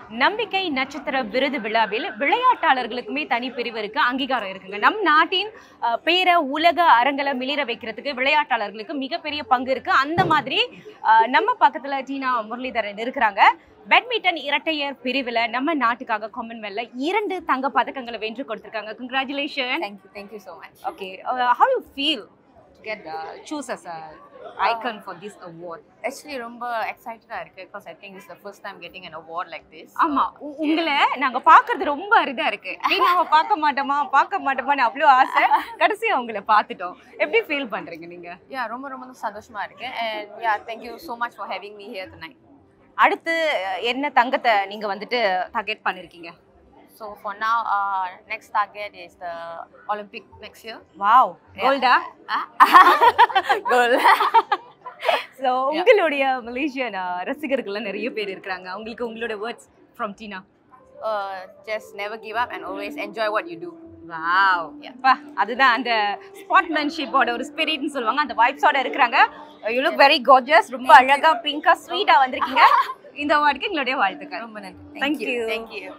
நம்பிக்கை நட்சத்திர விருது விழாவில் விளையாட்டாளர்களுக்குமே தனி பிரிவு இருக்கு அங்கீகாரம் இருக்குங்க நம் நாட்டின் அஹ், பேரை உலக அரங்கில மிளிர வைக்கிறதுக்கு விளையாட்டாளர்களுக்கு மிகப்பெரிய பங்கு இருக்கு அந்த மாதிரி அஹ், நம்ம பக்கத்துல டீனா முரளிதரன் இருக்கிறாங்க பேட்மிண்டன் இரட்டையர் பிரிவில் நம்ம நாட்டுக்காக காமன்வெல்ல இரண்டு தங்க பதக்கங்களை வென்று கொடுத்திருக்காங்க congratulation Thank you, thank you so much. Okay how you feel get uh, choose as a icon for this award Actually, ரொம்ப excited ஆ இருக்கு because I think it's the first time getting an award like this. ஆமா உ- உங்களை நாங்க பாக்குறது ரொம்ப அரிதா இருக்கு நாம பார்க்க மாட்டோமா பார்க்க மாட்டோமான்னு அவ்வளோ ஆசை கடைசியா உங்களை பார்த்துட்டோம் எப்படி ஃபீல் பண்றீங்க நீங்க Yeah, ரொம்ப ரொம்ப சந்தோஷமா இருக்கு and yeah, thank you so much for having me here tonight. அடுத்து அஹ், என்ன தங்கத்தை நீங்க வந்துட்டு டார்கெட் பண்ணிருக்கீங்க So for now, uh, next target is the Olympic next year. Wow கோல்டா Goal. ஸோ உங்களுடைய மலேசியன் அஹ், ரசிகர்கள்லாம் நிறைய பேர் இருக்கிறாங்க அவங்களுக்கு உங்களோட words from Thinaah uh, just never give up and always enjoy what you do. Wow அப்பா அதுதான் அந்த ஸ்பாட்மேன்ஷிப்போட ஒரு ஸ்பிரிட்னு சொல்லுவாங்க அந்த வைப்ஸோட இருக்கிறாங்க யூ லுக் வெரி கார்ஜியஸ் ரொம்ப அழகா பிங்கா ஸ்வீட்டா வந்திருக்கீங்க இந்த அவார்டுக்கு எங்களுடைய வாழ்த்துக்கள் ரொம்ப நன்றி. Thank you. Thank you.